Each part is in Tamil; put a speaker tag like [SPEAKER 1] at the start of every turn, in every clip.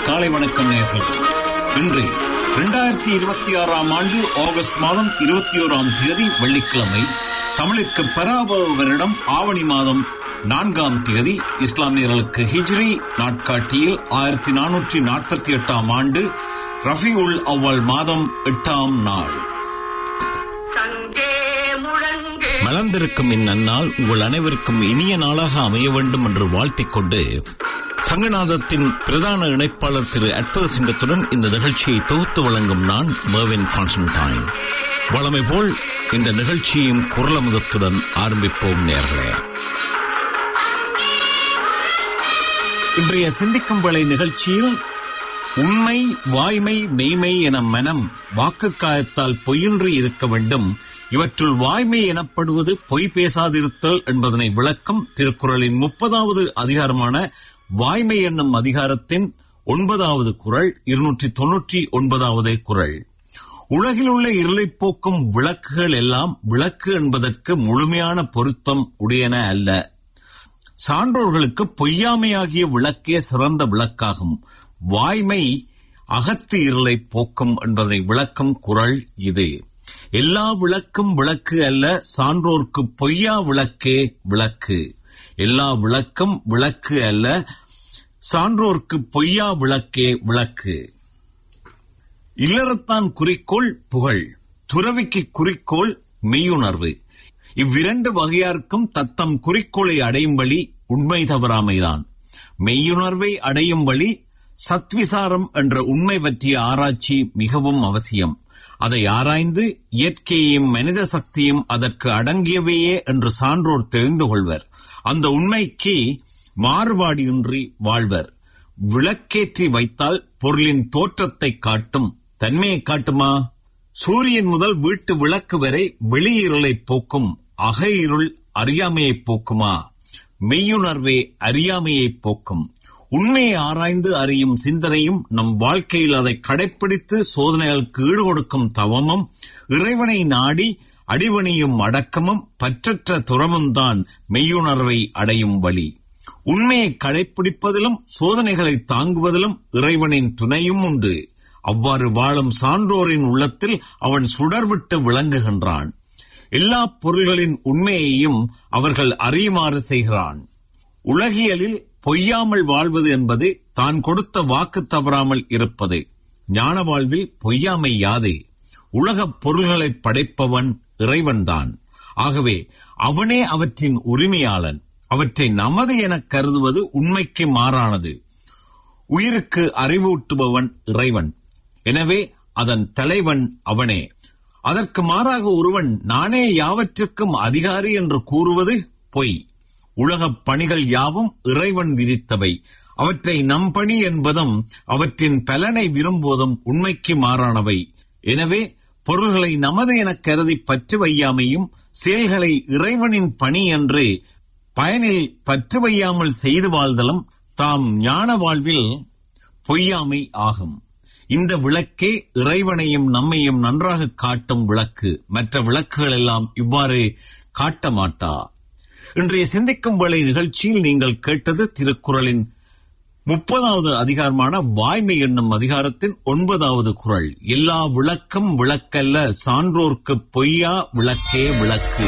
[SPEAKER 1] காலை வணக்கம் நேர்கள் இன்று இரண்டாயிரத்தி இருபத்தி ஆறாம் ஆண்டு ஆகஸ்ட் மாதம் இருபத்தி ஓராம் தேதி வெள்ளிக்கிழமை தமிழிற்கு பராபவ வருடம் ஆவணி மாதம் நான்காம் தேதி இஸ்லாமியர்களுக்கு ஹிஜ்ரி நாட்காட்டியில் ஆயிரத்தி நானூற்றி நாற்பத்தி எட்டாம் ஆண்டு ரஃபி உல் அவ்வல் மாதம் எட்டாம் நாள் மலர்ந்திருக்கும் இந்நன்னாள் உங்கள் அனைவருக்கும் இனிய நாளாக அமைய வேண்டும் என்று வாழ்த்திக் கொண்டு சங்கநாதத்தின் பிரதான இணைப்பாளர் திரு அற்புத சிங்கத்துடன் இந்த நிகழ்ச்சியை தொகுத்து வழங்கும் நான் மேவின் கான்ஸ்டன்டைன் வளமை போல் இந்த நிகழ்ச்சியும் குரலமுதத்துடன் ஆரம்பிப்போம் நேர்களே இன்றைய சிந்திக்கும் வேளை நிகழ்ச்சியில் உண்மை வாய்மை மெய்மை என மனம் வாக்கு காயத்தால் பொய்யின்றி இருக்க வேண்டும் இவற்றுள் வாய்மை எனப்படுவது பொய் பேசாதிருத்தல் என்பதனை விளக்கம் திருக்குறளின் முப்பதாவது அதிகாரமான வாய்மை என்னும் அதிகாரத்தின் ஒன்பதாவது குரல் இருநூற்றி தொன்னூற்றி ஒன்பதாவது குரல் உலகில் உள்ள இருளை போக்கும் விளக்குகள் எல்லாம் விளக்கு என்பதற்கு முழுமையான பொருத்தம் உடையன அல்ல சான்றோர்களுக்கு பொய்யாமையாகிய விளக்கே சிறந்த விளக்காகும் வாய்மை அகத்து இருளை போக்கும் என்பதை விளக்கும் குரல் இது எல்லா விளக்கும் விளக்கு அல்ல சான்றோர்க்கு பொய்யா விளக்கே விளக்கு எல்லா விளக்கும் விளக்கு அல்ல சான்றோர்க்கு பொய்யா விளக்கே விளக்கு இல்லறத்தான் குறிக்கோள் புகழ் துறவிக்கு குறிக்கோள் மெய்யுணர்வு இவ்விரண்டு வகையாருக்கும் தத்தம் குறிக்கோளை அடையும் வழி உண்மை தவறாமைதான் மெய்யுணர்வை அடையும் வழி சத்விசாரம் என்ற உண்மை பற்றிய ஆராய்ச்சி மிகவும் அவசியம் அதை ஆராய்ந்து இயற்கையையும் மனித சக்தியும் அதற்கு அடங்கியவையே என்று சான்றோர் தெரிந்து கொள்வர் அந்த உண்மைக்கு மாறுபாடின்றி வாழ்வர் விளக்கேற்றி வைத்தால் பொருளின் தோற்றத்தை காட்டும் தன்மையை காட்டுமா சூரியன் முதல் வீட்டு விளக்கு வரை வெளியிருளை போக்கும் அக இருள் அறியாமையை போக்குமா மெய்யுணர்வே அறியாமையை போக்கும் உண்மையை ஆராய்ந்து அறியும் சிந்தனையும் நம் வாழ்க்கையில் அதை கடைப்பிடித்து சோதனைகளுக்கு ஈடுகொடுக்கும் தவமும் இறைவனை நாடி அடிவணியும் அடக்கமும் பற்றற்ற துறமும்தான் மெய்யுணர்வை அடையும் வழி உண்மையை கடைப்பிடிப்பதிலும் சோதனைகளை தாங்குவதிலும் இறைவனின் துணையும் உண்டு அவ்வாறு வாழும் சான்றோரின் உள்ளத்தில் அவன் சுடர்விட்டு விளங்குகின்றான் எல்லா பொருள்களின் உண்மையையும் அவர்கள் அறியுமாறு செய்கிறான் உலகியலில் பொய்யாமல் வாழ்வது என்பது தான் கொடுத்த வாக்கு தவறாமல் இருப்பது ஞான வாழ்வில் பொய்யாமை யாது உலகப் பொருள்களை படைப்பவன் இறைவன்தான் ஆகவே அவனே அவற்றின் உரிமையாளன் அவற்றை நமது எனக் கருதுவது உண்மைக்கு மாறானது உயிருக்கு அறிவூட்டுபவன் இறைவன் எனவே அதன் தலைவன் அவனே அதற்கு மாறாக ஒருவன் நானே யாவற்றிற்கும் அதிகாரி என்று கூறுவது பொய் உலகப் பணிகள் யாவும் இறைவன் விதித்தவை அவற்றை நம் பணி என்பதும் அவற்றின் பலனை விரும்புவதும் உண்மைக்கு மாறானவை எனவே பொருள்களை நமது எனக் கருதி பற்று வையாமையும் செயல்களை இறைவனின் பணி என்று பயனில் பற்று வையாமல் செய்து வாழ்தலும் தாம் ஞான வாழ்வில் பொய்யாமை ஆகும் இந்த விளக்கே இறைவனையும் நம்மையும் நன்றாக காட்டும் விளக்கு மற்ற விளக்குகள் எல்லாம் இவ்வாறு காட்ட மாட்டா இன்றைய சிந்திக்கும் வேளை நிகழ்ச்சியில் நீங்கள் கேட்டது திருக்குறளின் முப்பதாவது அதிகாரமான வாய்மை என்னும் அதிகாரத்தின் ஒன்பதாவது குரல் எல்லா விளக்கும் விளக்கல்ல சான்றோர்க்கு பொய்யா விளக்கே விளக்கு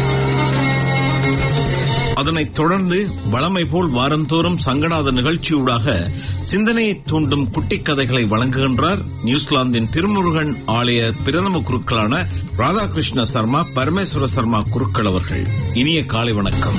[SPEAKER 1] அதனைத் தொடர்ந்து வளமை போல் வாரந்தோறும் சங்கநாத நிகழ்ச்சியூடாக சிந்தனையை தூண்டும் குட்டி கதைகளை வழங்குகின்றார் நியூசிலாந்தின் திருமுருகன் ஆலய பிரதம குருக்களான ராதாகிருஷ்ண சர்மா பரமேஸ்வர சர்மா குருக்கள் அவர்கள் இனிய காலை வணக்கம்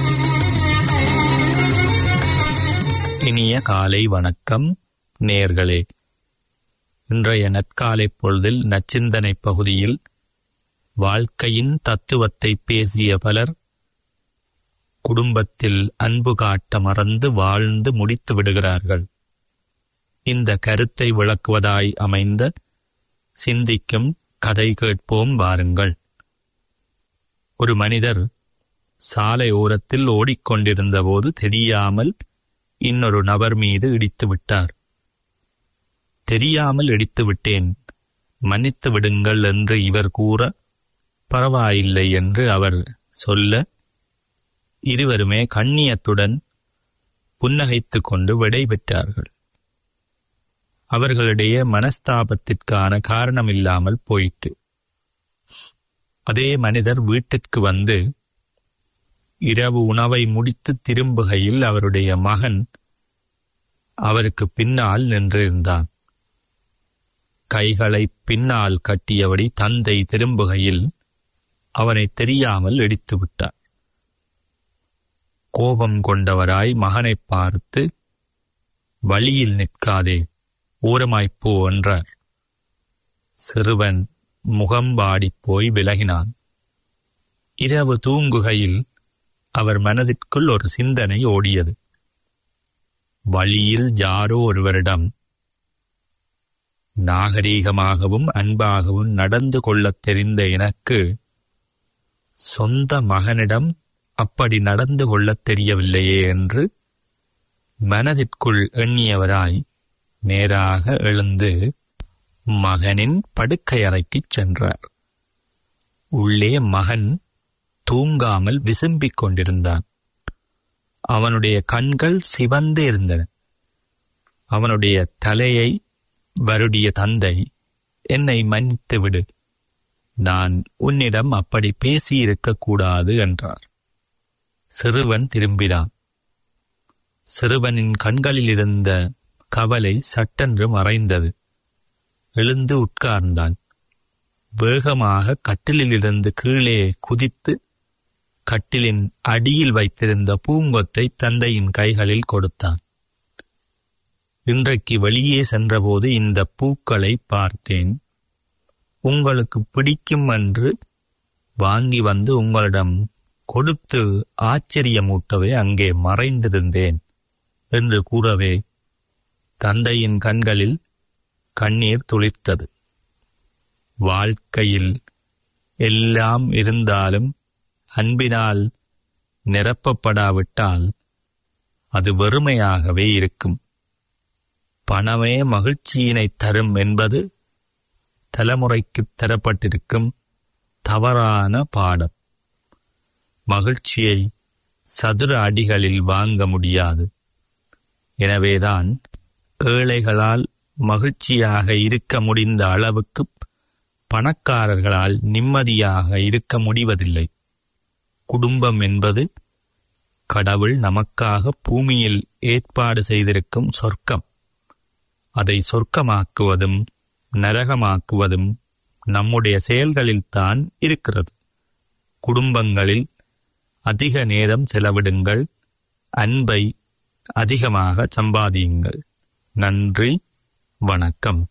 [SPEAKER 2] இனிய காலை வணக்கம் நேர்களே இன்றைய நற்காலை பொழுதில் நச்சிந்தனை பகுதியில் வாழ்க்கையின் தத்துவத்தை பேசிய பலர் குடும்பத்தில் அன்பு காட்ட மறந்து வாழ்ந்து முடித்து விடுகிறார்கள் இந்த கருத்தை விளக்குவதாய் அமைந்த சிந்திக்கும் கதை கேட்போம் வாருங்கள் ஒரு மனிதர் சாலை ஓரத்தில் ஓடிக்கொண்டிருந்தபோது தெரியாமல் இன்னொரு நபர் மீது இடித்து விட்டார் தெரியாமல் இடித்து விட்டேன் மன்னித்து விடுங்கள் என்று இவர் கூற பரவாயில்லை என்று அவர் சொல்ல இருவருமே கண்ணியத்துடன் புன்னகைத்துக் கொண்டு விடை பெற்றார்கள் அவர்களுடைய மனஸ்தாபத்திற்கான காரணம் இல்லாமல் போயிட்டு அதே மனிதர் வீட்டிற்கு வந்து இரவு உணவை முடித்து திரும்புகையில் அவருடைய மகன் அவருக்கு பின்னால் நின்றிருந்தான் கைகளை பின்னால் கட்டியபடி தந்தை திரும்புகையில் அவனை தெரியாமல் இடித்து விட்டார் கோபம் கொண்டவராய் மகனைப் பார்த்து வழியில் நிற்காதே ஓரமாய்ப் போ என்றார் சிறுவன் முகம்பாடிப் போய் விலகினான் இரவு தூங்குகையில் அவர் மனதிற்குள் ஒரு சிந்தனை ஓடியது வழியில் யாரோ ஒருவரிடம் நாகரீகமாகவும் அன்பாகவும் நடந்து கொள்ளத் தெரிந்த எனக்கு சொந்த மகனிடம் அப்படி நடந்து கொள்ளத் தெரியவில்லையே என்று மனதிற்குள் எண்ணியவராய் நேராக எழுந்து மகனின் படுக்கை அறைக்குச் சென்றார் உள்ளே மகன் தூங்காமல் விசும்பிக் கொண்டிருந்தான் அவனுடைய கண்கள் சிவந்து இருந்தன அவனுடைய தலையை வருடிய தந்தை என்னை மன்னித்து விடு நான் உன்னிடம் அப்படி பேசியிருக்கக் கூடாது என்றார் சிறுவன் திரும்பினான் சிறுவனின் கண்களில் இருந்த கவலை சட்டென்று மறைந்தது எழுந்து உட்கார்ந்தான் வேகமாக கட்டிலிலிருந்து கீழே குதித்து கட்டிலின் அடியில் வைத்திருந்த பூங்கொத்தை தந்தையின் கைகளில் கொடுத்தான் இன்றைக்கு வெளியே சென்றபோது இந்த பூக்களை பார்த்தேன் உங்களுக்கு பிடிக்கும் என்று வாங்கி வந்து உங்களிடம் கொடுத்து ஆச்சரியமூட்டவே அங்கே மறைந்திருந்தேன் என்று கூறவே தந்தையின் கண்களில் கண்ணீர் துளித்தது வாழ்க்கையில் எல்லாம் இருந்தாலும் அன்பினால் நிரப்பப்படாவிட்டால் அது வெறுமையாகவே இருக்கும் பணமே மகிழ்ச்சியினை தரும் என்பது தலைமுறைக்கு தரப்பட்டிருக்கும் தவறான பாடம் மகிழ்ச்சியை சதுர அடிகளில் வாங்க முடியாது எனவேதான் ஏழைகளால் மகிழ்ச்சியாக இருக்க முடிந்த அளவுக்கு பணக்காரர்களால் நிம்மதியாக இருக்க முடிவதில்லை குடும்பம் என்பது கடவுள் நமக்காக பூமியில் ஏற்பாடு செய்திருக்கும் சொர்க்கம் அதை சொர்க்கமாக்குவதும் நரகமாக்குவதும் நம்முடைய செயல்களில்தான் இருக்கிறது குடும்பங்களில் அதிக நேரம் செலவிடுங்கள் அன்பை அதிகமாக சம்பாதியுங்கள் நன்றி வணக்கம்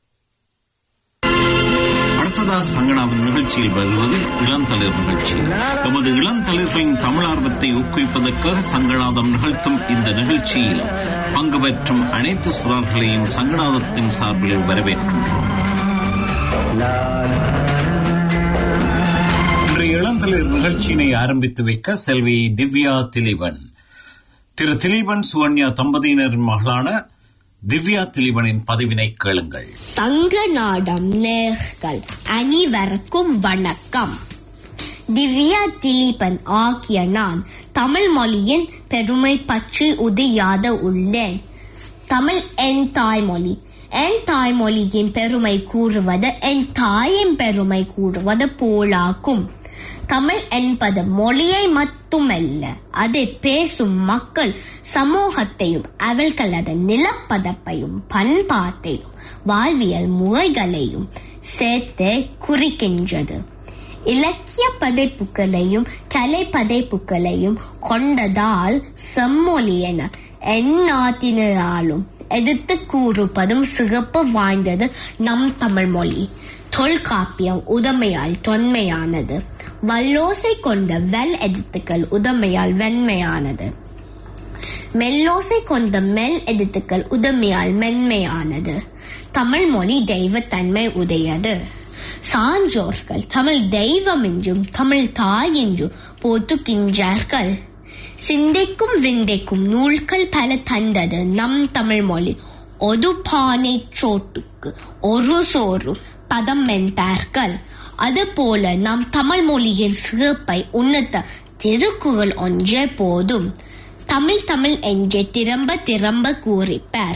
[SPEAKER 1] அடுத்ததாக சங்கடாவின் நிகழ்ச்சியில் வருவது இளந்தளிர் நிகழ்ச்சி எமது இளந்தளிர்களின் தமிழார்வத்தை ஊக்குவிப்பதற்காக சங்கடாதம் நிகழ்த்தும் இந்த நிகழ்ச்சியில் பங்கு பெற்றும் அனைத்து சுரர்களையும் சங்கடாதத்தின் சார்பில் வரவேற்கின்றோம் இன்றைய இளந்தளிர் நிகழ்ச்சியினை ஆரம்பித்து வைக்க செல்வி திவ்யா திலீபன் திரு திலீபன் சுவன்யா தம்பதியினரின் மகளான திவ்யா திலீபனின் பதிவினை கேளுங்கள்
[SPEAKER 3] சங்க நாடம் நேர்கள் அனைவருக்கும் வணக்கம் திவ்யா திலீபன் ஆகிய நான் தமிழ் மொழியின் பெருமை பற்றி உதையாத உள்ளேன் தமிழ் என் தாய்மொழி என் தாய்மொழியின் பெருமை கூறுவது என் தாயின் பெருமை கூறுவது போலாகும் தமிழ் என்பது மொழியை மட்டுமல்ல அதை பேசும் மக்கள் சமூகத்தையும் அவர்களது நிலப்பதப்பையும் பண்பாட்டையும் வாழ்வியல் முறைகளையும் சேர்த்து குறிக்கின்றது இலக்கிய படைப்புகளையும் கலை படைப்புகளையும் கொண்டதால் செம்மொழி என எந்நாட்டினராலும் எதிர்த்து கூறுவதும் சிறப்பு வாய்ந்தது நம் தமிழ் மொழி தொல்காப்பியம் உதமையால் தொன்மையானது வல்லோசை கொண்ட வெல் எதிர்த்துக்கள் உதமையால் வெண்மையானது மெல்லோசை கொண்ட மெல் எதிர்த்துக்கள் உதமையால் மென்மையானது தமிழ் மொழி தெய்வத்தன்மை உடையது சான்றோர்கள் தமிழ் தெய்வம் என்றும் தமிழ் தாய் என்றும் போத்துகின்றார்கள் சிந்தைக்கும் விந்தைக்கும் நூல்கள் பல தந்தது நம் தமிழ் மொழி ஒரு பானை சோட்டுக்கு ஒரு சோறு பதம் என்பார்கள் அதுபோல நம் தமிழ் மொழியின் சிறப்பை உணர்த்த திருக்குறள் ஒன்றே போதும் தமிழ் தமிழ் என்றே திரும்ப திரும்ப கூறிப்பார்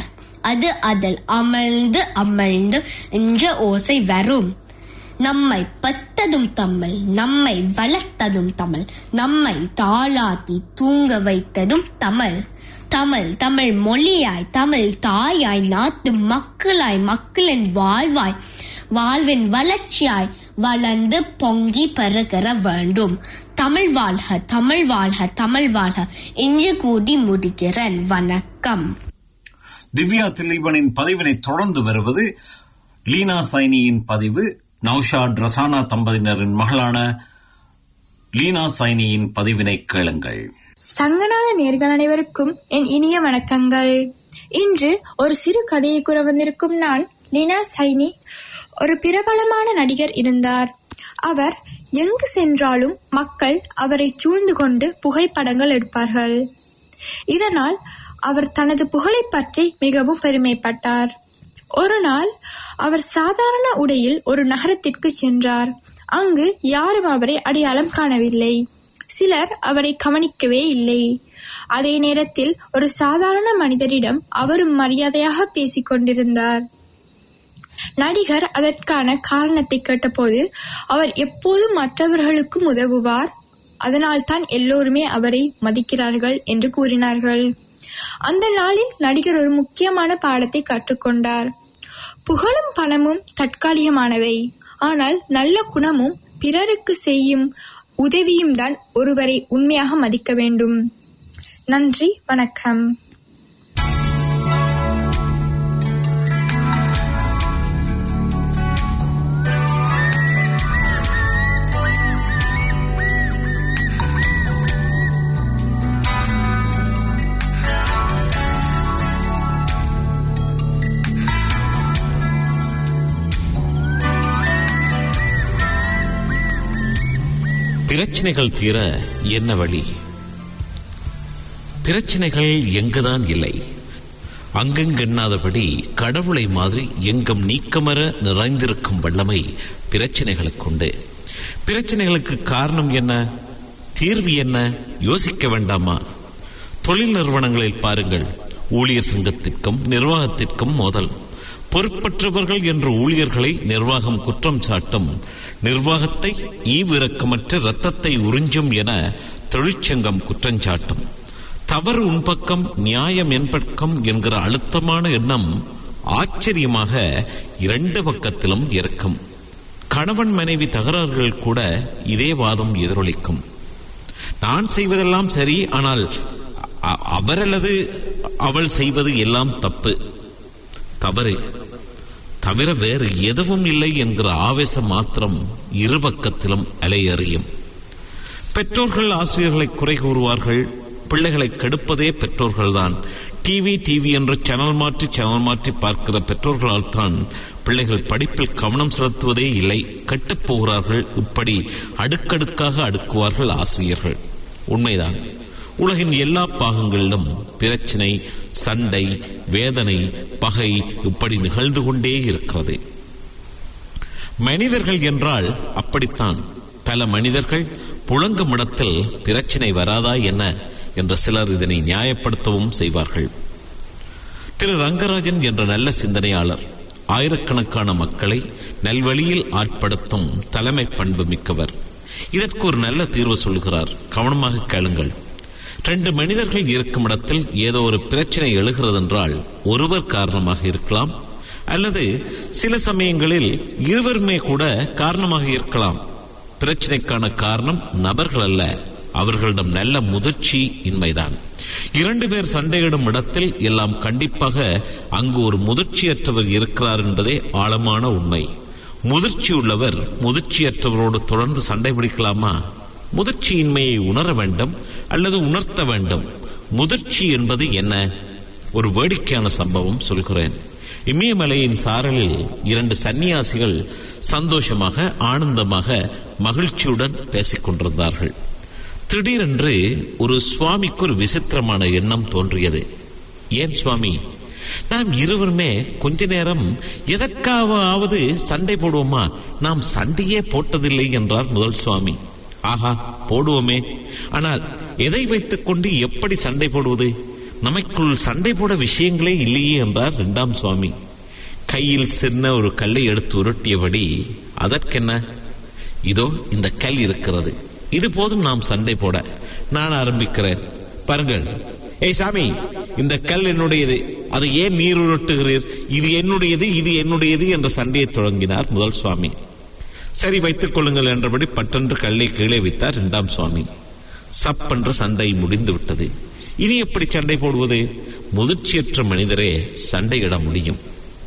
[SPEAKER 3] அது அதில் அமர்ந்து அமர்ந்து என்ற ஓசை வரும் நம்மை பெத்ததும் தமிழ் நம்மை வளர்த்ததும் தமிழ் நம்மை தாளாத்தி தூங்க வைத்ததும் தமிழ் தமிழ் தமிழ் மொழியாய் தமிழ் தாயாய் நாட்டு மக்களாய் மக்களின் வாழ்வாய் வாழ்வின் வளர்ச்சியாய் வளர்ந்து பொங்கி பெருகிற வேண்டும் தமிழ் வாழ்க தமிழ் வாழ்க தமிழ் வாழ்க என்று கூடி முடிக்கிறேன் வணக்கம்
[SPEAKER 1] திவ்யா திலீபனின் பதிவினை தொடர்ந்து வருவது லீனா சைனியின் பதிவு நௌஷாத் ரசானா தம்பதியினரின் மகளான லீனா சைனியின் பதிவினை கேளுங்கள்
[SPEAKER 4] சங்கநாத நேர்கள் அனைவருக்கும் என் இனிய வணக்கங்கள் இன்று ஒரு சிறு கதையை கூற வந்திருக்கும் நான் லீனா சைனி ஒரு பிரபலமான நடிகர் இருந்தார் அவர் எங்கு சென்றாலும் மக்கள் அவரை சூழ்ந்து கொண்டு புகைப்படங்கள் எடுப்பார்கள் இதனால் அவர் தனது புகழை பற்றி மிகவும் பெருமைப்பட்டார் ஒரு நாள் அவர் சாதாரண உடையில் ஒரு நகரத்திற்கு சென்றார் அங்கு யாரும் அவரை அடையாளம் காணவில்லை சிலர் அவரை கவனிக்கவே இல்லை அதே நேரத்தில் ஒரு சாதாரண மனிதரிடம் அவரும் மரியாதையாக பேசிக் கொண்டிருந்தார் நடிகர் அதற்கான காரணத்தை கேட்டபோது அவர் எப்போதும் மற்றவர்களுக்கும் உதவுவார் அதனால்தான் எல்லோருமே அவரை மதிக்கிறார்கள் என்று கூறினார்கள் அந்த நாளில் நடிகர் ஒரு முக்கியமான பாடத்தை கற்றுக்கொண்டார் புகழும் பணமும் தற்காலிகமானவை ஆனால் நல்ல குணமும் பிறருக்கு செய்யும் உதவியும் தான் ஒருவரை உண்மையாக மதிக்க வேண்டும் நன்றி வணக்கம்
[SPEAKER 1] பிரச்சனைகள் தீர என்ன வழி பிரச்சனைகள் எங்குதான் இல்லை அங்கெங்கெண்ணாதபடி கடவுளை மாதிரி எங்கும் நீக்கமர நிறைந்திருக்கும் வல்லமை பிரச்சனைகளுக்கு உண்டு பிரச்சனைகளுக்கு காரணம் என்ன தீர்வு என்ன யோசிக்க வேண்டாமா தொழில் நிறுவனங்களில் பாருங்கள் ஊழியர் சங்கத்திற்கும் நிர்வாகத்திற்கும் மோதல் பொறுப்பற்றவர்கள் என்ற ஊழியர்களை நிர்வாகம் குற்றம் சாட்டும் நிர்வாகத்தை ஈவிரக்கமற்ற இரத்தத்தை உறிஞ்சும் என தொழிற்சங்கம் குற்றஞ்சாட்டும் தவறு உன் பக்கம் நியாயம் என் பக்கம் என்கிற அழுத்தமான எண்ணம் ஆச்சரியமாக இரண்டு பக்கத்திலும் இருக்கும் கணவன் மனைவி தகராறுகள் கூட இதே வாதம் எதிரொலிக்கும் நான் செய்வதெல்லாம் சரி ஆனால் அ- அவர் அல்லது அவள் செய்வது எல்லாம் தப்பு தவறு தவிர வேறு எதுவும் இல்லை என்கிற ஆவேசம் மாத்திரம் இரு பக்கத்திலும் அலையறியும் பெற்றோர்கள் ஆசிரியர்களை குறை கூறுவார்கள் பிள்ளைகளை கெடுப்பதே பெற்றோர்கள்தான் டிவி டிவி என்று சேனல் மாற்றி சேனல் மாற்றி பார்க்கிற பெற்றோர்களால் தான் பிள்ளைகள் படிப்பில் கவனம் செலுத்துவதே இல்லை கெட்டுப் போகிறார்கள் இப்படி அடுக்கடுக்காக அடுக்குவார்கள் ஆசிரியர்கள் உண்மைதான் உலகின் எல்லா பாகங்களிலும் பிரச்சனை சண்டை வேதனை பகை இப்படி நிகழ்ந்து கொண்டே இருக்கிறது மனிதர்கள் என்றால் அப்படித்தான் பல மனிதர்கள் புழங்கும் இடத்தில் பிரச்சனை வராதா என்ன என்ற சிலர் இதனை நியாயப்படுத்தவும் செய்வார்கள் திரு ரங்கராஜன் என்ற நல்ல சிந்தனையாளர் ஆயிரக்கணக்கான மக்களை நல்வழியில் ஆட்படுத்தும் தலைமை பண்பு மிக்கவர் இதற்கு ஒரு நல்ல தீர்வு சொல்கிறார் கவனமாக கேளுங்கள் ரெண்டு மனிதர்கள் இருக்கும் இடத்தில் ஏதோ ஒரு பிரச்சனை எழுகிறதென்றால் ஒருவர் காரணமாக இருக்கலாம் அல்லது சில சமயங்களில் இருவருமே கூட காரணமாக இருக்கலாம் பிரச்சனைக்கான காரணம் நபர்கள் அல்ல அவர்களிடம் நல்ல முதிர்ச்சி இன்மைதான் இரண்டு பேர் சண்டையிடும் இடத்தில் எல்லாம் கண்டிப்பாக அங்கு ஒரு முதிர்ச்சியற்றவர் இருக்கிறார் என்பதே ஆழமான உண்மை முதிர்ச்சி உள்ளவர் முதிர்ச்சியற்றவரோடு தொடர்ந்து சண்டை பிடிக்கலாமா முதிர்ச்சியின்மையை உணர வேண்டும் அல்லது உணர்த்த வேண்டும் முதிர்ச்சி என்பது என்ன ஒரு வேடிக்கையான சம்பவம் சொல்கிறேன் இமயமலையின் சாரலில் இரண்டு சன்னியாசிகள் சந்தோஷமாக ஆனந்தமாக மகிழ்ச்சியுடன் பேசிக் கொண்டிருந்தார்கள் திடீரென்று ஒரு சுவாமிக்கு ஒரு விசித்திரமான எண்ணம் தோன்றியது ஏன் சுவாமி நாம் இருவருமே கொஞ்ச நேரம் எதற்காவது சண்டை போடுவோமா நாம் சண்டையே போட்டதில்லை என்றார் முதல் சுவாமி ஆஹா போடுவோமே ஆனால் எதை வைத்துக் கொண்டு எப்படி சண்டை போடுவது
[SPEAKER 5] நமக்குள் சண்டை போட விஷயங்களே இல்லையே என்றார் இரண்டாம் சுவாமி கையில் சின்ன ஒரு கல்லை எடுத்து உருட்டியபடி அதற்கென்ன இதோ இந்த கல் இருக்கிறது இது போதும் நாம் சண்டை போட நான் ஆரம்பிக்கிறேன் பாருங்கள் ஏய் சாமி இந்த கல் என்னுடையது அதை ஏன் நீர் உருட்டுகிறீர் இது என்னுடையது இது என்னுடையது என்ற சண்டையை தொடங்கினார் முதல் சுவாமி சரி வைத்துக் கொள்ளுங்கள் என்றபடி பட்டென்று கல்லை கீழே வைத்தார் இரண்டாம் சுவாமி சப்பென்று சண்டை முடிந்து விட்டது இனி எப்படி சண்டை போடுவது முதிர்ச்சியற்ற மனிதரே சண்டையிட முடியும்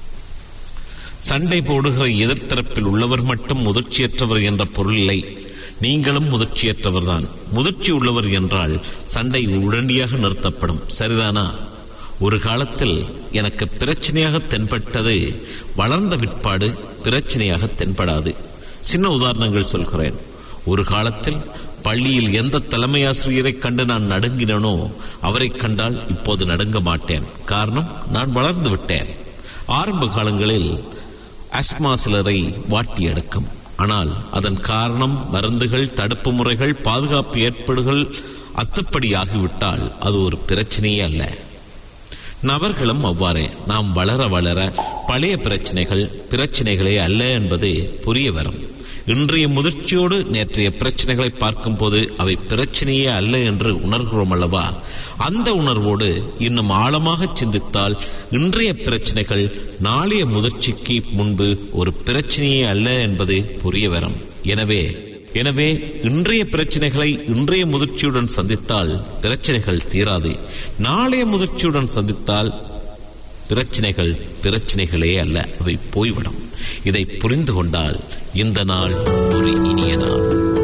[SPEAKER 5] சண்டை போடுகிற எதிர்த்தரப்பில் உள்ளவர் மட்டும் முதிர்ச்சியற்றவர் என்ற பொருள் இல்லை நீங்களும் முதிர்ச்சியற்றவர்தான் முதிர்ச்சி உள்ளவர் என்றால் சண்டை உடனடியாக நிறுத்தப்படும் சரிதானா ஒரு காலத்தில் எனக்கு பிரச்சனையாக தென்பட்டது வளர்ந்த விற்பாடு பிரச்சனையாக தென்படாது சின்ன உதாரணங்கள் சொல்கிறேன் ஒரு காலத்தில் பள்ளியில் எந்த தலைமை ஆசிரியரை கண்டு நான் நடுங்கினனோ அவரை கண்டால் இப்போது நடுங்க மாட்டேன் காரணம் நான் வளர்ந்து விட்டேன் ஆரம்ப காலங்களில் அஸ்மா சிலரை வாட்டி எடுக்கும் ஆனால் அதன் காரணம் மருந்துகள் தடுப்பு முறைகள் பாதுகாப்பு ஏற்பாடுகள் அத்துப்படி ஆகிவிட்டால் அது ஒரு பிரச்சனையே அல்ல நபர்களும் அவ்வாறே நாம் வளர வளர பழைய பிரச்சனைகள் பிரச்சனைகளே அல்ல என்பது புரிய வரும் இன்றைய முதிர்ச்சியோடு நேற்றைய பிரச்சனைகளை பார்க்கும்போது அவை பிரச்சனையே அல்ல என்று உணர்கிறோம் அல்லவா அந்த உணர்வோடு இன்னும் ஆழமாக சிந்தித்தால் இன்றைய பிரச்சனைகள் நாளைய முதிர்ச்சிக்கு முன்பு ஒரு பிரச்சனையே அல்ல என்பது புரிய வரும் எனவே எனவே இன்றைய பிரச்சனைகளை இன்றைய முதிர்ச்சியுடன் சந்தித்தால் பிரச்சனைகள் தீராது நாளைய முதிர்ச்சியுடன் சந்தித்தால் பிரச்சனைகள் பிரச்சனைகளே அல்ல அவை போய்விடும் இதை புரிந்து கொண்டால் இந்த நாள் ஒரு இனிய நாள்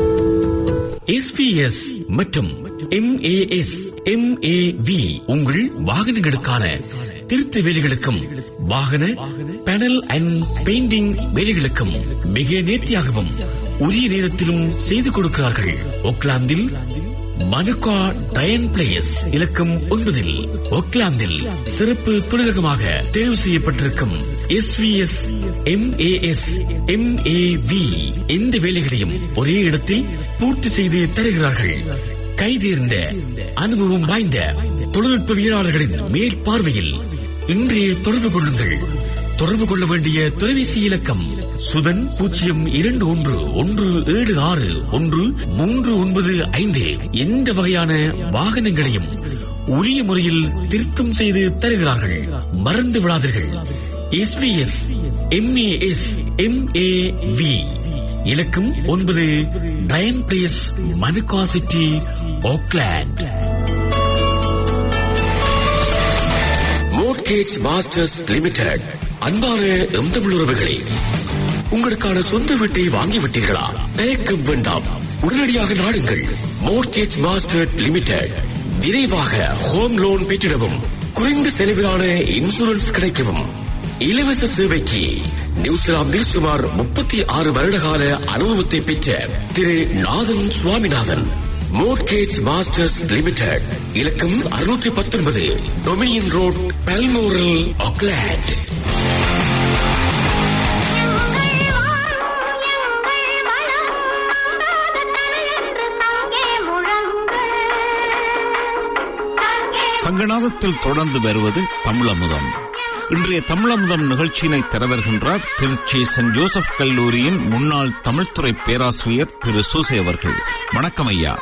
[SPEAKER 6] எஸ்பிஎஸ் மற்றும் எம்ஏஎஸ் எம்ஏவி உங்கள் வாகனங்களுக்கான திருத்த வேலைகளுக்கும் வாகன பேனல் அண்ட் பெயிண்டிங் வேலைகளுக்கும் மிக நேர்த்தியாகவும் உரிய நேரத்திலும் செய்து கொடுக்கிறார்கள் ஒக்லாந்தில் மனுகா டயன் பிளேஸ் இலக்கம் ஒன்பதில் ஒக்லாந்தில் சிறப்பு தொழிலகமாக தேர்வு செய்யப்பட்டிருக்கும் S V S MAS MAV எந்த வேலைகளையும் ஒரே இடத்தில் பூர்த்தி செய்து தருகிறார்கள் கைதேர்ந்த அனுபவம் வாய்ந்த தொழில்நுட்பவியலாளர்களின் மேற்பார்வையில் இன்றே தொடர்பு கொள்ளுங்கள் தொடர்பு கொள்ள வேண்டிய தொலைபேசி இலக்கம் சுதன் பூஜ்ஜியம் இரண்டு ஒன்று ஒன்று ஏழு ஆறு ஒன்று மூன்று ஒன்பது ஐந்து எந்த வகையான வாகனங்களையும் உரிய முறையில் திருத்தம் செய்து தருகிறார்கள் மறந்து விடாதீர்கள் எஸ்பிஎஸ் எம்ஏஎஸ் எம்ஏவி இலக்கம் ஒன்பது Dian place Manukau city Auckland mortgage masters limited அன்பான எம் தமிழ் உறவுகளே உங்களுக்கான சொந்த வீட்டை வாங்கிவிட்டீர்களா தயக்கம் வேண்டாம் உடனடியாக நாடுங்கள் மோர்கேஜ் மாஸ்டர் லிமிடெட் விரைவாக ஹோம் லோன் பெற்றிடவும் குறைந்த செலவிலான இன்சூரன்ஸ் கிடைக்கவும் இலவச சேவைக்கு நியூசிலாந்தில் சுமார் முப்பத்தி ஆறு வருடகால அனுபவத்தை பெற்ற Thiru Nathan Swaminathan mortgage masters limited இலக்கம் அறுநூற்றி பத்தொன்பது டொமினியன் ரோட் பல்மோரல் ஆக்லாண்ட்
[SPEAKER 1] சங்கநாதத்தில் தொடர்ந்து வருவது தமிழமுதம் இன்றைய தமிழமுதம் நிகழ்ச்சியினை தரவருகின்றார் திருச்சி சென்ட் ஜோசப் கல்லூரியின் முன்னாள் தமிழ்துறை பேராசிரியர் திரு சூசை அவர்கள் வணக்கம் ஐயா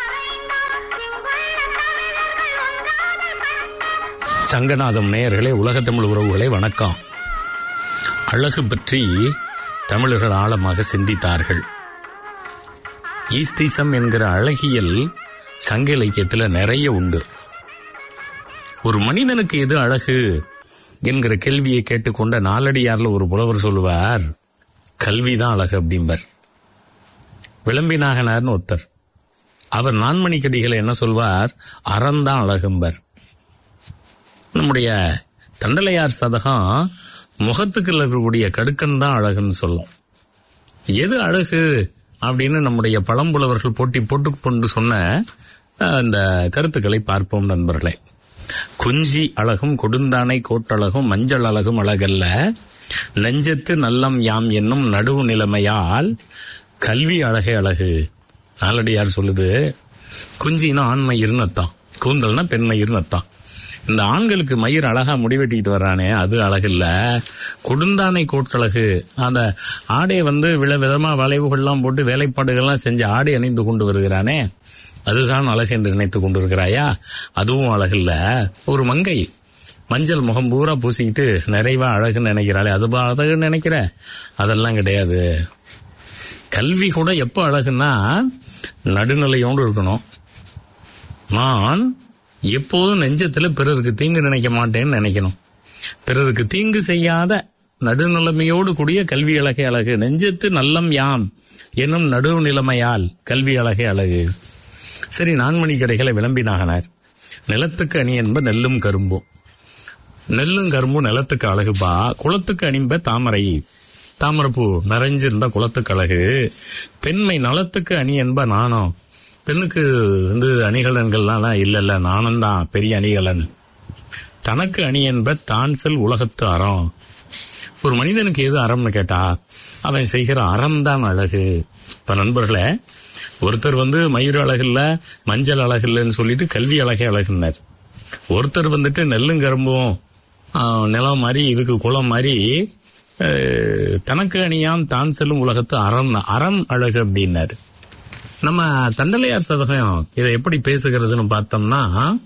[SPEAKER 2] சங்கநாதம் நேயர்களே உலக தமிழ் உறவுகளே வணக்கம் அழகு பற்றி தமிழர்கள் ஆழமாக சிந்தித்தார்கள் ஈஸ்திசம் என்கிற அழகியல் சங்க இலக்கியத்தில் நிறைய உண்டு ஒரு மனிதனுக்கு எது அழகு என்கிற கேள்வியை கேட்டுக்கொண்ட நாலடியார்ல ஒரு புலவர் சொல்லுவார் கல்விதான் அழகு அப்படிம்பார் விளம்பினாகனார்னு ஒருத்தர் அவர் நான்மணிக்கடிகளை என்ன சொல்வார் அறந்தான் அழகும்பர் நம்முடைய தண்டலையார் சதகம் முகத்துக்கு இருக்கக்கூடிய கடுக்கன் தான் அழகுன்னு சொல்லும் எது அழகு அப்படின்னு நம்முடைய பழம்புலவர்கள் போட்டி போட்டுக்கொண்டு சொன்ன அஹ், அந்த கருத்துக்களை பார்ப்போம் நண்பர்களே குஞ்சி அழகும் கொடுந்தானை கோட்டழகும் மஞ்சள் அழகும் அழகல்ல நெஞ்சத்து நல்லம் யாம் என்னும் நடுவு நிலைமையால் கல்வி அழகே அழகு நாலடியார் சொல்லுது குஞ்சினா ஆண்மை இருநத்தான் கூந்தல்னா பெண் மயிர்னு அர்த்தம் இந்த ஆண்களுக்கு மயிர் அழகா முடிவெட்டிக்கிட்டு வர்றானே அது அழகில்ல கொடுந்தானை கோட்டழகு அந்த ஆடையை வந்து வில விதமா வளைவுகள்லாம் போட்டு வேலைப்பாடுகள்லாம் செஞ்சு ஆடை அணிந்து கொண்டு வருகிறானே அதுதான் அழகு என்று நினைத்து கொண்டு இருக்கிறாயா அதுவும் அழகில்ல ஒரு மங்கை மஞ்சள் முகம் பூரா பூசிக்கிட்டு நிறைவா அழகுன்னு நினைக்கிறாளே அது பா- அழகுன்னு நினைக்கிற அதெல்லாம் கிடையாது கல்வி கூட எப்போ அழகுன்னா நடுநிலையோடு இருக்கணும் நான் எப்போதும் நெஞ்சத்துல பிறருக்கு தீங்கு நினைக்க மாட்டேன்னு நினைக்கணும் பிறருக்கு தீங்கு செய்யாத நடுநிலைமையோடு கூடிய கல்வி அழகே அழகு நெஞ்சத்து நல்லம் யாம் என்னும் நடுநிலைமையால் கல்வி அழகே அழகு சரி நான்மணி கடைகளை விளம்பினாகனார் நிலத்துக்கு அணி என்ப நெல்லும் கரும்பும் நெல்லும் கரும்பும் நிலத்துக்கு அழகுப்பா குளத்துக்கு அணிம்ப தாமரை தாமரைப்பூ நிறைஞ்சிருந்த குளத்துக்கு அழகு பெண்மை நலத்துக்கு அணி என்ப நாணம் பெண்ணுக்கு வந்து அணிகலன்கள்லாம் இல்ல நாணம் தான் பெரிய அணிகலன் தனக்கு அணி என்ப தான் செல் உலகத்து அறம் ஒரு மனிதனுக்கு எது அறம்னு கேட்டா அவன் செய்கிற அறம் தான் அழகு இப்ப நண்பர்களே ஒருத்தர் வந்து மயிர் அழகில்ல மஞ்சள் அழகில்லன்னு சொல்லிட்டு கல்வி அழகே அழகுன்னார் ஒருத்தர் வந்துட்டு நெல்லும் கரும்பும் ஆ, நிலம் மாதிரி இதுக்கு குளம் மாதிரி அஹ், தனக்கு அணியாம் தான் செல்லும் உலகத்து அறம் அறம் அழகு அப்படின்னாரு நம்ம தண்டலையார் சதகம் இதை எப்படி பேசுகிறதுன்னு பார்த்தோம்னா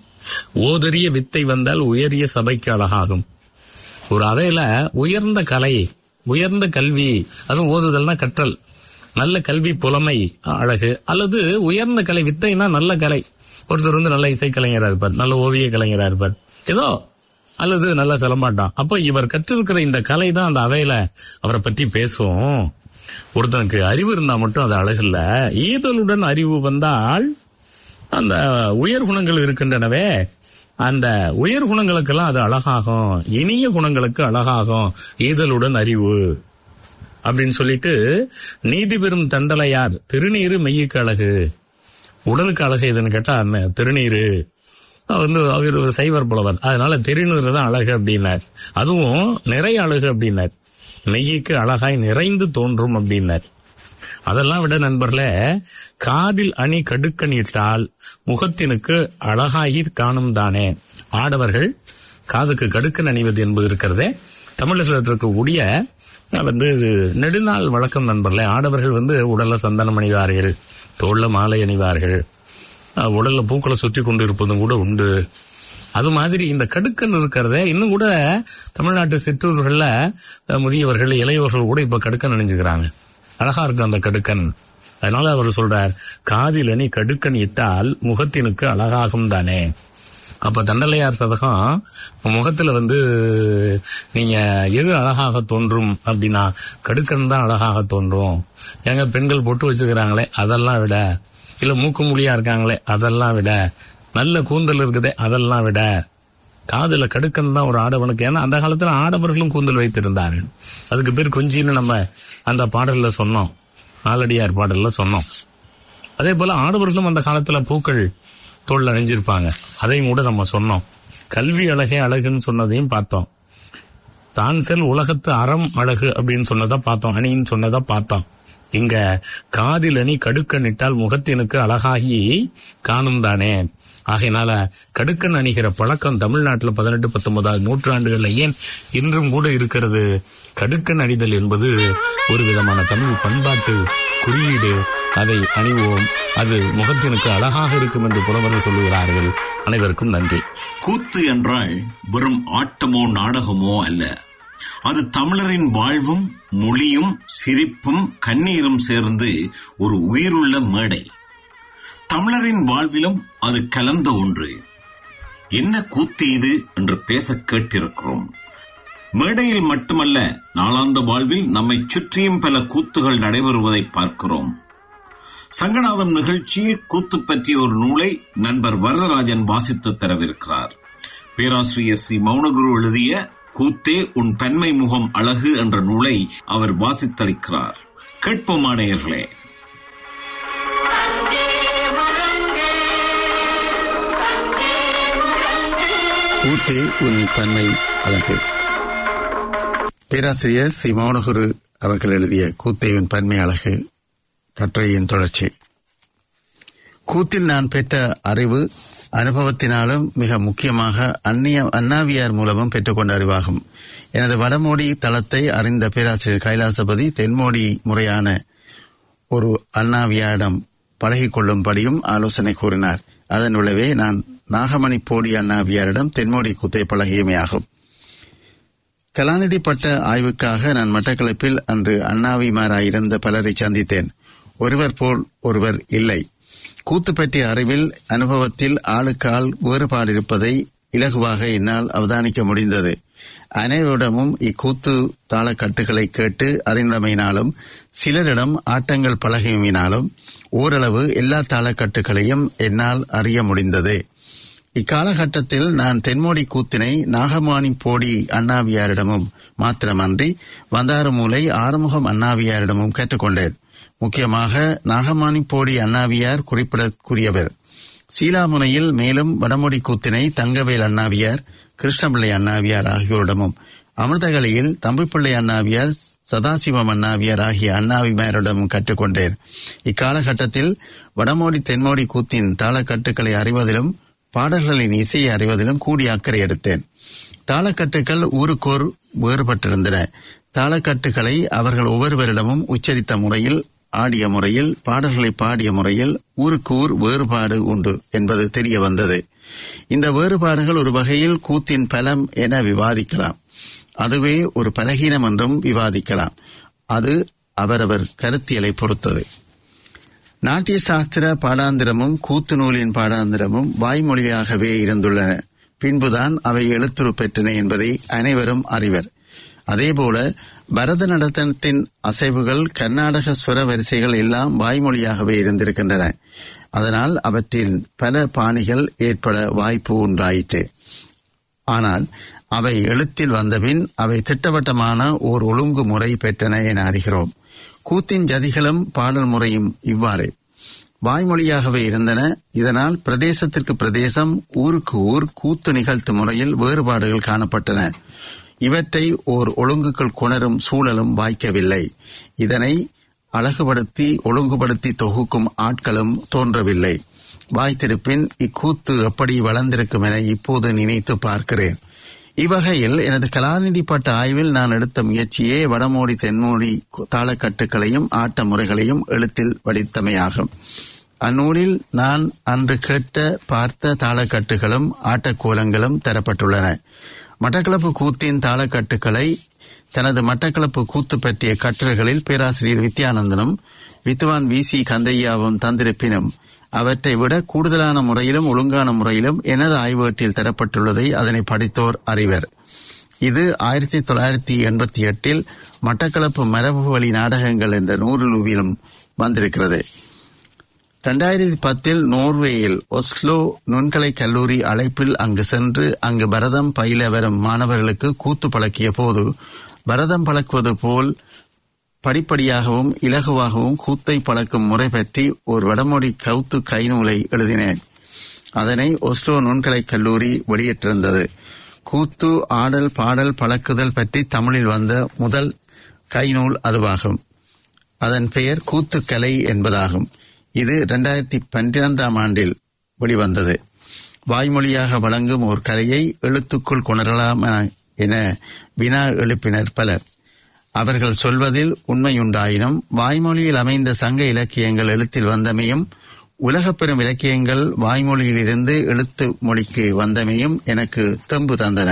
[SPEAKER 2] ஓதரிய வித்தை வந்தால் உயரிய சபைக்கு அழகாகும் ஒரு அவையில உயர்ந்த கலை உயர்ந்த கல்வி அதுவும் ஓதுதல்னா கற்றல் நல்ல கல்வி புலமை அழகு அல்லது உயர்ந்த கலை வித்தைனா நல்ல கலை ஒருத்தர் வந்து நல்ல இசைக்கலைஞரா இருப்பார் நல்ல ஓவிய கலைஞரா இருப்பார் ஏதோ அல்லது நல்ல சிலம்பாட்டம் அப்போ இவர் கற்றிருக்கிற இந்த கலை தான் அந்த அவையில அவரை பற்றி பேசும் ஒருத்தனுக்கு அறிவு இருந்தா மட்டும் அது அழகு இல்ல ஈதலுடன் அறிவு வந்தால் அந்த உயர் குணங்கள் இருக்கின்றனவே அந்த உயர் குணங்களுக்கெல்லாம் அது அழகாகும் இனிய குணங்களுக்கு அழகாகும் ஈதலுடன் அறிவு அப்படின்னு சொல்லிட்டு நீதி பெறும் தண்டலையார் திருநீரு மெய்யுக்கு அழகு உடலுக்கு அழகு எதுன்னு கேட்டா ம- திருநீரு அவர் வந்து அவர் ஒரு சைவர் புலவர் அதனால திருநீர் தான் அழகு அப்படின்னார் அதுவும் நிறைய அழகு அப்படின்னார் நெய்யுக்கு அழகாய் நிறைந்து தோன்றும் அப்படின்னார் அதெல்லாம் விட நண்பர்களே காதில் அணி கடுக்கணிட்டால் முகத்தினுக்கு அழகாகி காணும் தானே ஆடவர்கள் காதுக்கு கடுக்கன் அணிவது என்பது இருக்கிறதே தமிழகத்தில் இருக்கக்கூடிய அஹ், வந்து இது நெடுநாள் வழக்கம் நண்பர்களே ஆடவர்கள் வந்து உடல்ல சந்தனம் அணிவார்கள் தோல்ல மாலை அணிவார்கள் அஹ், உடல்ல பூக்களை சுற்றி கொண்டு இருப்பதும் கூட உண்டு அது மாதிரி இந்த கடுக்கன் இருக்கிறதே இன்னும் கூட தமிழ்நாட்டு சிற்றூர்கள்ல அஹ், முதியவர்கள் இளையவர்கள் கூட இப்ப கடுக்கன் அணிஞ்சுக்கிறாங்க அழகா இருக்கும் அந்த கடுக்கன் அதனால அவர் சொல்றார் காதில் அணி கடுக்கன் இட்டால் முகத்தினுக்கு அழகாகும் தானே அப்ப தண்டலையார் சதகம் முகத்துல வந்து நீங்க எது அழகாக தோன்றும் அப்படின்னா கடுக்கன் தான் அழகாக தோன்றும் ஏங்க பெண்கள் பொட்டு வச்சுக்கிறாங்களே அதெல்லாம் விட இல்ல மூக்கு மொழியா இருக்காங்களே அதெல்லாம் விட நல்ல கூந்தல் இருக்குதே அதெல்லாம் விட காதுல கடுக்கன் தான் ஒரு ஆடவனுக்கு ஏன்னா அந்த காலத்துல ஆடவர்களும் கூந்தல் வைத்திருந்தார்கள் அதுக்கு பேர் கொஞ்சின்னு நம்ம அந்த பாடல்ல சொன்னோம் நாலடியார் பாடல்ல சொன்னோம் அதே போல ஆடவர்களும் அந்த காலத்துல பூக்கள் தோல் அணிஞ்சிருப்பாங்க அதையும் கூட நம்ம சொன்னோம் கல்வி அழகே அழகுன்னு சொன்னதையும் பார்த்தோம் தான் செல் உலகத்து அறம் அழகு அப்படின்னு சொன்னதை பார்த்தோம் அணின்னு சொன்னதை பார்த்தோம் இங்க காதில் அணி கடுக்கன் இட்டால் முகத்தினுக்கு அழகாகி காணும் தானே ஆகையினால கடுக்கன் அணிகிற பழக்கம் தமிழ்நாட்டில் பதினெட்டு பத்தொன்பதாவது நூற்றாண்டுகள்ல ஏன் இன்றும் கூட இருக்கிறது கடுக்கன் அணிதல் என்பது ஒரு விதமான தமிழ் பண்பாட்டு குறியீடு அதை அணிவோம் அது முகத்தினுக்கு அழகாக இருக்கும் என்று புலவர்கள் சொல்லுகிறார்கள் அனைவருக்கும் நன்றி
[SPEAKER 1] கூத்து என்றால் வெறும் ஆட்டமோ நாடகமோ அல்ல அது தமிழரின் வாழ்வும் மொழியும் சிரிப்பும் கண்ணீரும் சேர்ந்து ஒரு உயிருள்ள மேடை தமிழரின் வாழ்விலும் அது கலந்த ஒன்று என்ன கூத்து இது என்று பேச கேட்டிருக்கிறோம் மேடையில் மட்டுமல்ல நாளாந்த வாழ்வில் நம்மை சுற்றியும் பல கூத்துகள் நடைபெறுவதை பார்க்கிறோம் சங்கநாதம் நிகழ்ச்சியில் கூத்து பற்றிய ஒரு நூலை நண்பர் வரதராஜன் வாசித்து தரவிருக்கிறார் பேராசிரியர் சி மௌனகுரு எழுதிய கூத்தே உன் பெண்மை முகம் அழகு என்ற நூலை அவர் வாசித்தளிக்கிறார் கேட்போமானேயர்களே
[SPEAKER 7] ஊத்தே உன் பன்மை அழகு பேராசிரியர் சி மௌனகுரு அவர்கள் எழுதிய கூத்தேவின் பன்மை அழகு கட்டுரையின் தொடர்ச்சி கூத்தில் நான் பெற்ற அறிவு அனுபவத்தினாலும் மிக முக்கியமாக அந்நிய அண்ணாவியார் மூலமும் பெற்றுக்கொண்ட அறிவாகும் எனது வடமோடி தளத்தை அறிந்த பேராசிரியர் கைலாசபதி தென்மோடி முறையான ஒரு அண்ணாவியாரிடம் பழகிக் கொள்ளும்படியும் ஆலோசனை கூறினார் அதன் விளைவே நான் நாகமணி போடி அண்ணாவியாரிடம் தென்மோடி குத்தை பழகியமையாகும் கலாநிதி பட்ட ஆய்வுக்காக நான் மட்டக்களப்பில் அன்று அண்ணாவிமாராயிருந்த பலரை சந்தித்தேன் ஒருவர் போல் ஒருவர் இல்லை கூத்து பற்றிய அறிவில் அனுபவத்தில் ஆளுக்கு ஆள் வேறுபாடு இருப்பதை இலகுவாக என்னால் அவதானிக்க முடிந்தது அனைவரிடமும் இக்கூத்து தாளக்கட்டுகளை கேட்டு அறிந்தமையினாலும் சிலரிடம் ஆட்டங்கள் பழகியமையினாலும் ஓரளவு எல்லா தாளக்கட்டுகளையும் என்னால் அறிய முடிந்தது இக்காலகட்டத்தில் நான் தென்மோடி கூத்தினை நாகமானி போடி அண்ணாவியாரிடமும் மாத்திரமன்றி வந்தாறுமூலை ஆறுமுகம் அண்ணாவியாரிடமும் கற்றுக்கொண்டேன் முக்கியமாக நாகமானி போடி அண்ணாவியார் குறிப்பிடக்கூடியவர் சீலாமுனையில் மேலும் வடமொழி கூத்தினை தங்கவேல் அண்ணாவியார் கிருஷ்ணபிள்ளை அண்ணாவியார் ஆகியோரிடமும் அமிர்தகலையில் தம்பிப்பிள்ளை அண்ணாவியார் சதாசிவம் அண்ணாவியார் ஆகிய அண்ணாவிமாரிடமும் கற்றுக்கொண்டேன் இக்காலகட்டத்தில் வடமோடி தென்மோடி கூத்தின் தாளக்கட்டுக்களை அறிவதிலும் பாடல்களின் இசையை அறிவதிலும் கூடிய அக்கறை எடுத்தேன் தாளக்கட்டுக்கள் ஊருக்கோர் வேறுபட்டிருந்தன தாளக்கட்டுகளை அவர்கள் ஒவ்வொருவரிடமும் உச்சரித்த முறையில் ஆடிய முறையில் பாடல்களை பாடிய முறையில் ஊருக்கு ஊர் வேறுபாடு உண்டு என்பது தெரிய வந்தது இந்த வேறுபாடுகள் ஒரு வகையில் கூத்தின் பலம் என விவாதிக்கலாம் அதுவே ஒரு பலகீனம் என்றும் விவாதிக்கலாம் அது அவரவர் கருத்தியலை பொறுத்தது நாட்டிய சாஸ்திர பாடாந்திரமும் கூத்து நூலின் பாடாந்திரமும் வாய்மொழியாகவே இருந்துள்ளன பின்புதான் அவை எழுத்துரு பெற்றன என்பதை அனைவரும் அறிவர் அதேபோல பரத நடனத்தின் அசைவுகள் கர்நாடக ஸ்வர வரிசைகள் எல்லாம் வாய்மொழியாகவே இருந்திருக்கின்றன அதனால் அவற்றில் பல பாணிகள் ஏற்பட வாய்ப்பு உண்டாயிற்று ஆனால் அவை எழுத்தில் வந்தபின் அவை திட்டவட்டமான ஓர் ஒழுங்குமுறை பெற்றன என அறிகிறோம் கூத்தின் ஜதிகளும் பாடல் முறையும் இவ்வாறு வாய்மொழியாகவே இருந்தன இதனால் பிரதேசத்திற்கு பிரதேசம் ஊருக்கு ஊர் கூத்து நிகழ்த்து முறையில் வேறுபாடுகள் காணப்பட்டன இவற்றை ஓர் ஒழுங்குக்குள் கொணரும் சூழலும் வாய்க்கவில்லை இதனை அழகுபடுத்தி ஒழுங்குபடுத்தி தொகுக்கும் ஆட்களும் தோன்றவில்லை வாய்த்திருப்பின் இக்கூத்து எப்படி வளர்ந்திருக்கும் என இப்போது நினைத்து பார்க்கிறேன் இவ்வகையில் எனது கலாநிதி பட்ட ஆய்வில் நான் எடுத்த முயற்சியே வடமோடி தென்மோடி தாளக்கட்டுகளையும் ஆட்ட முறைகளையும் எழுத்தில் வடித்தமையாகும் அந்நூலில் நான் அன்று கேட்ட பார்த்த தாளக்கட்டுகளும் ஆட்டக்கோலங்களும் தரப்பட்டுள்ளன மட்டக்களப்பு கூத்தின் தாளக்கட்டுகளை தனது மட்டக்களப்பு கூத்து பற்றிய கட்டுரைகளில் பேராசிரியர் வித்யானந்தனும் வித்வான் வி சி கந்தையாவும் தந்திருப்பினும் அவற்றை விட கூடுதலான முறையிலும் ஒழுங்கான முறையிலும் எனது ஆய்வேட்டில் தரப்பட்டுள்ளதை அதனை படித்தோர் அறிவர் இது ஆயிரத்தி தொள்ளாயிரத்தி எண்பத்தி எட்டில் மட்டக்களப்பு மரபு வழி நாடகங்கள் என்ற நூறுலுவிலும் வந்திருக்கிறது இரண்டாயிரத்தி பத்தில் நோர்வேயில் ஒஸ்லோ நுண்கலை கல்லூரி அழைப்பில் அங்கு சென்று அங்கு பரதம் பயில வரும் மாணவர்களுக்கு கூத்து பழக்கிய போது பரதம் பழக்குவது போல் படிப்படியாகவும் இலகுவாகவும் கூத்தை பழக்கும் முறை பற்றி ஒரு வடமொழி கவுத்து கைநூலை எழுதினேன் அதனை ஒஸ்லோ நுண்கலை கல்லூரி வெளியிட்டிருந்தது கூத்து ஆடல் பாடல் பழக்குதல் பற்றி தமிழில் வந்த முதல் கைநூல் அதுவாகும் அதன் பெயர் கூத்துக்கலை என்பதாகும் இது இரண்டாயிரத்தி பன்னிரண்டாம் ஆண்டில் வெளிவந்தது வாய்மொழியாக வழங்கும் ஒரு கலையை எழுத்துக்குள் கொணரலாமா என வினா எழுப்பினர் பலர் அவர்கள் சொல்வதில் உண்மையுண்டாயினும் வாய்மொழியில் அமைந்த சங்க இலக்கியங்கள் எழுத்தில் வந்தமையும் உலகப் பெரும் இலக்கியங்கள் வாய்மொழியிலிருந்து எழுத்து மொழிக்கு வந்தமையும் எனக்கு தெம்பு தந்தன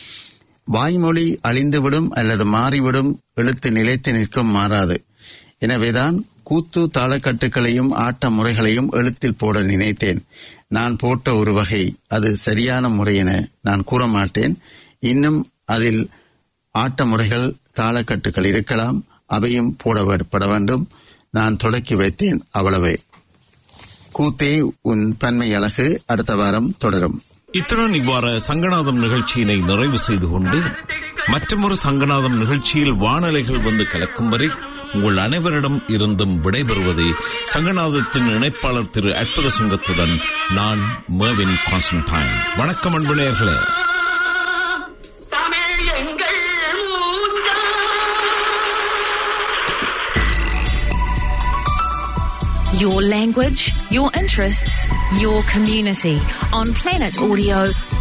[SPEAKER 7] வாய்மொழி அழிந்துவிடும் அல்லது மாறிவிடும் எழுத்து நிலைத்து நிற்கும் மாறாது எனவேதான் கூத்து தாளக்கட்டுகளையும் ஆட்ட முறைகளையும் எழுத்தில் போட நினைத்தேன் நான் போட்ட ஒரு வகை அது சரியான முறை என நான் கூற மாட்டேன் இன்னும் அதில் ஆட்ட முறைகள் தாளக்கட்டுகள் இருக்கலாம் அவையும் போடப்பட வேண்டும் நான் தொடக்கி வைத்தேன் அவ்வளவே கூத்தே உன் பன்மை அழகு அடுத்த வாரம் தொடரும்
[SPEAKER 5] இத்துடன் இவ்வாறு சங்கநாதம் நிகழ்ச்சியினை நிறைவு செய்து கொண்டு மற்றொரு சங்கநாதம் நிகழ்ச்சியில் வானலைகள் வந்து கலக்கும் வரை உங்கள் அனைவரிடம் இருந்தும் விடைபெறுவது சங்கநாதத்தின் இணைப்பாளர் திரு அற்புத சிங்கத்துடன் நான் மேவின் கான்ஸ்டன்டைன் வணக்கம் அன்பு நேயர்களே
[SPEAKER 8] தமிழ் எங்கள் மூச்சா Your language, your interests, your community on Planet Audio